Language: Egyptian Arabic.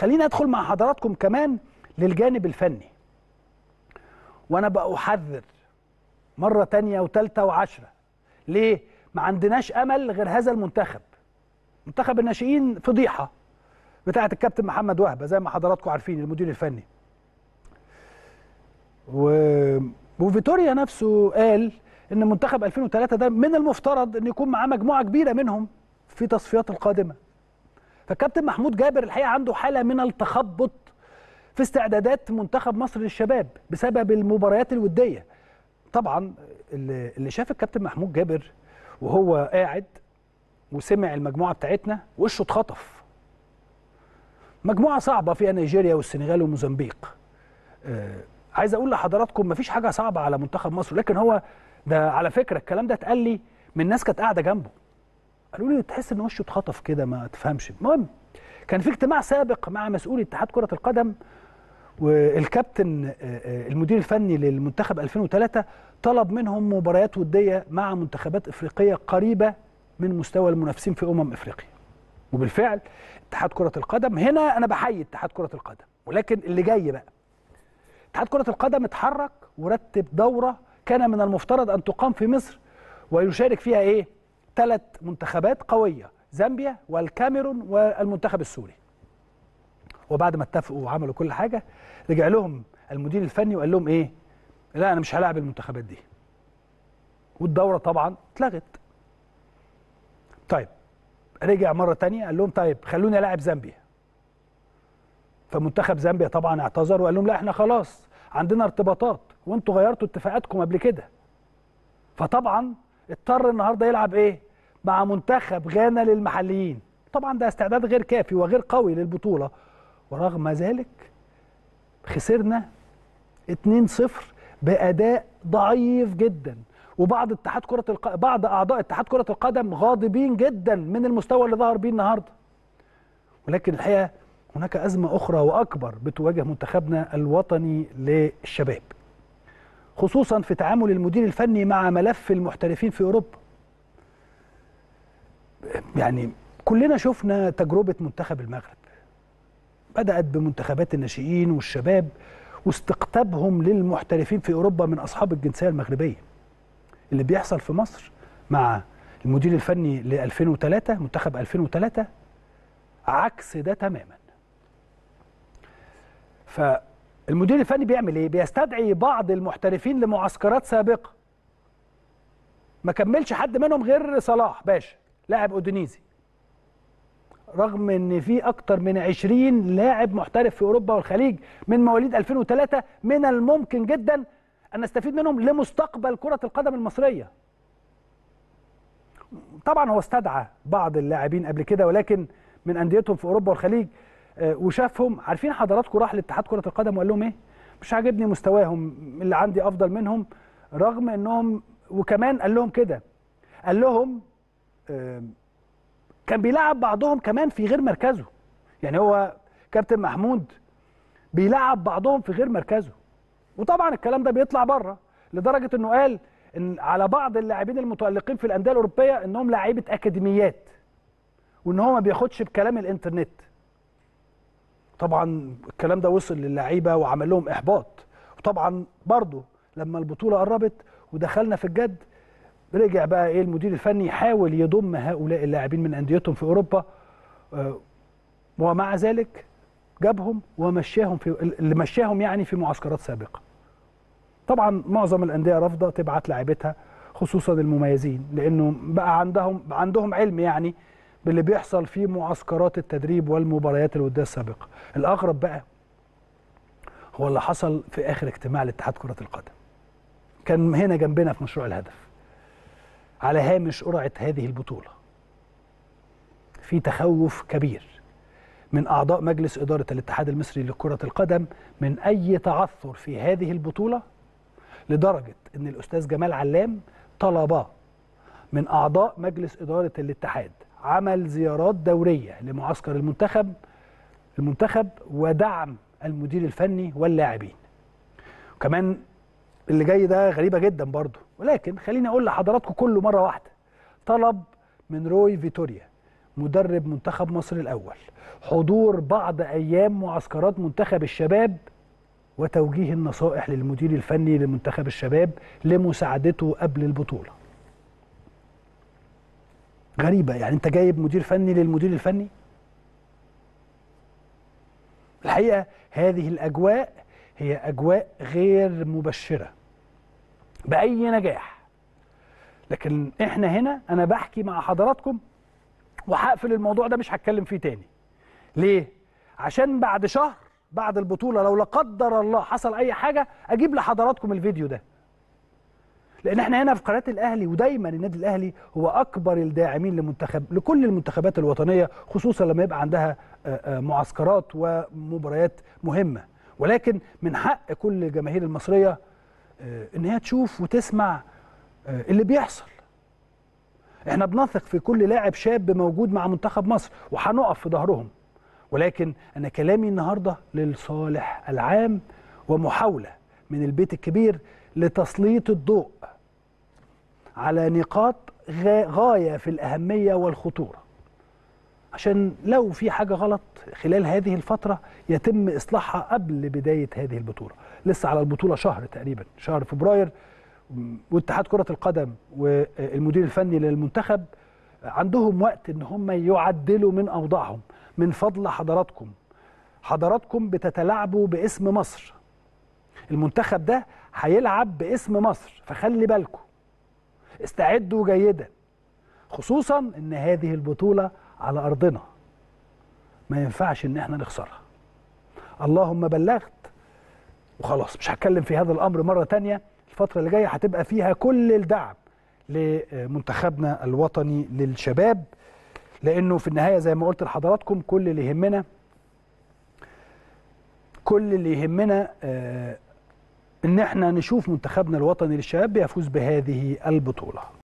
خليني ادخل مع حضراتكم كمان للجانب الفني وانا بقى احذر مره تانية وتالتة وعشرة ليه ما عندناش امل غير هذا المنتخب منتخب الناشئين فضيحه بتاعه الكابتن محمد وهبه زي ما حضراتكم عارفين المدير الفني و... وفيتوريا نفسه قال ان منتخب 2003 ده من المفترض ان يكون معاه مجموعه كبيره منهم في تصفيات القادمه فكابتن محمود جابر الحقيقه عنده حاله من التخبط في استعدادات منتخب مصر للشباب بسبب المباريات الوديه طبعا اللي اللي شاف الكابتن محمود جابر وهو قاعد وسمع المجموعه بتاعتنا وشه اتخطف مجموعه صعبه فيها نيجيريا والسنغال وموزمبيق آه عايز اقول لحضراتكم مفيش حاجه صعبه على منتخب مصر لكن هو ده على فكره الكلام ده اتقال لي من ناس كانت قاعده جنبه قالوا لي تحس ان وشه اتخطف كده ما تفهمش المهم كان في اجتماع سابق مع مسؤول اتحاد كره القدم والكابتن المدير الفني للمنتخب 2003 طلب منهم مباريات وديه مع منتخبات افريقيه قريبه من مستوى المنافسين في امم افريقيا وبالفعل اتحاد كره القدم هنا انا بحيي اتحاد كره القدم ولكن اللي جاي بقى اتحاد كره القدم اتحرك ورتب دوره كان من المفترض ان تقام في مصر ويشارك فيها ايه ثلاث منتخبات قويه زامبيا والكاميرون والمنتخب السوري وبعد ما اتفقوا وعملوا كل حاجه رجع لهم المدير الفني وقال لهم ايه لا انا مش هلاعب المنتخبات دي والدوره طبعا اتلغت طيب رجع مره تانية قال لهم طيب خلوني الاعب زامبيا فمنتخب زامبيا طبعا اعتذر وقال لهم لا احنا خلاص عندنا ارتباطات وانتوا غيرتوا اتفاقاتكم قبل كده فطبعا اضطر النهارده يلعب ايه مع منتخب غانا للمحليين طبعا ده استعداد غير كافي وغير قوي للبطوله ورغم ذلك خسرنا 2-0 باداء ضعيف جدا وبعض اتحاد كره الق... بعض اعضاء اتحاد كره القدم غاضبين جدا من المستوى اللي ظهر بيه النهارده ولكن الحقيقه هناك ازمه اخرى واكبر بتواجه منتخبنا الوطني للشباب خصوصا في تعامل المدير الفني مع ملف المحترفين في اوروبا يعني كلنا شفنا تجربه منتخب المغرب بدات بمنتخبات الناشئين والشباب واستقطابهم للمحترفين في اوروبا من اصحاب الجنسيه المغربيه اللي بيحصل في مصر مع المدير الفني ل 2003 منتخب 2003 عكس ده تماما فالمدير الفني بيعمل ايه بيستدعي بعض المحترفين لمعسكرات سابقه ما كملش حد منهم غير صلاح باشا لاعب اودونيزي رغم ان في اكتر من 20 لاعب محترف في اوروبا والخليج من مواليد 2003 من الممكن جدا ان نستفيد منهم لمستقبل كره القدم المصريه طبعا هو استدعى بعض اللاعبين قبل كده ولكن من انديتهم في اوروبا والخليج وشافهم عارفين حضراتكم راح لاتحاد كره القدم وقال لهم ايه مش عاجبني مستواهم اللي عندي افضل منهم رغم انهم وكمان قال لهم كده قال لهم كان بيلعب بعضهم كمان في غير مركزه يعني هو كابتن محمود بيلعب بعضهم في غير مركزه وطبعا الكلام ده بيطلع بره لدرجه انه قال ان على بعض اللاعبين المتالقين في الانديه الاوروبيه انهم لعيبه اكاديميات وان هو ما بياخدش بكلام الانترنت طبعا الكلام ده وصل للعيبه وعمل لهم احباط وطبعا برضه لما البطوله قربت ودخلنا في الجد رجع بقى ايه المدير الفني يحاول يضم هؤلاء اللاعبين من انديتهم في اوروبا آه ومع ذلك جابهم ومشاهم في اللي مشاهم يعني في معسكرات سابقه. طبعا معظم الانديه رافضه تبعت لاعيبتها خصوصا المميزين لانه بقى عندهم عندهم علم يعني باللي بيحصل في معسكرات التدريب والمباريات الوديه السابقه. الاغرب بقى هو اللي حصل في اخر اجتماع لاتحاد كره القدم. كان هنا جنبنا في مشروع الهدف. على هامش قرعه هذه البطوله. في تخوف كبير من اعضاء مجلس اداره الاتحاد المصري لكره القدم من اي تعثر في هذه البطوله لدرجه ان الاستاذ جمال علام طلب من اعضاء مجلس اداره الاتحاد عمل زيارات دوريه لمعسكر المنتخب المنتخب ودعم المدير الفني واللاعبين. وكمان اللي جاي ده غريبه جدا برضه ولكن خليني اقول لحضراتكم كله مره واحده طلب من روي فيتوريا مدرب منتخب مصر الاول حضور بعض ايام معسكرات منتخب الشباب وتوجيه النصائح للمدير الفني لمنتخب الشباب لمساعدته قبل البطوله غريبه يعني انت جايب مدير فني للمدير الفني الحقيقه هذه الاجواء هي اجواء غير مبشره باي نجاح لكن احنا هنا انا بحكي مع حضراتكم وهقفل الموضوع ده مش هتكلم فيه تاني ليه عشان بعد شهر بعد البطوله لو لا قدر الله حصل اي حاجه اجيب لحضراتكم الفيديو ده لان احنا هنا في قناه الاهلي ودايما النادي الاهلي هو اكبر الداعمين لمنتخب لكل المنتخبات الوطنيه خصوصا لما يبقى عندها معسكرات ومباريات مهمه ولكن من حق كل الجماهير المصريه ان هي تشوف وتسمع اللي بيحصل احنا بنثق في كل لاعب شاب موجود مع منتخب مصر وهنقف في ظهرهم ولكن انا كلامي النهارده للصالح العام ومحاوله من البيت الكبير لتسليط الضوء على نقاط غايه في الاهميه والخطوره عشان لو في حاجه غلط خلال هذه الفتره يتم اصلاحها قبل بدايه هذه البطوله لسه على البطوله شهر تقريبا شهر فبراير واتحاد كره القدم والمدير الفني للمنتخب عندهم وقت ان هم يعدلوا من اوضاعهم من فضل حضراتكم حضراتكم بتتلاعبوا باسم مصر المنتخب ده هيلعب باسم مصر فخلي بالكم استعدوا جيدا خصوصا ان هذه البطوله على ارضنا ما ينفعش ان احنا نخسرها اللهم بلغت وخلاص مش هتكلم في هذا الامر مره تانية الفتره اللي جايه هتبقى فيها كل الدعم لمنتخبنا الوطني للشباب لانه في النهايه زي ما قلت لحضراتكم كل اللي يهمنا كل اللي يهمنا آه ان احنا نشوف منتخبنا الوطني للشباب بيفوز بهذه البطوله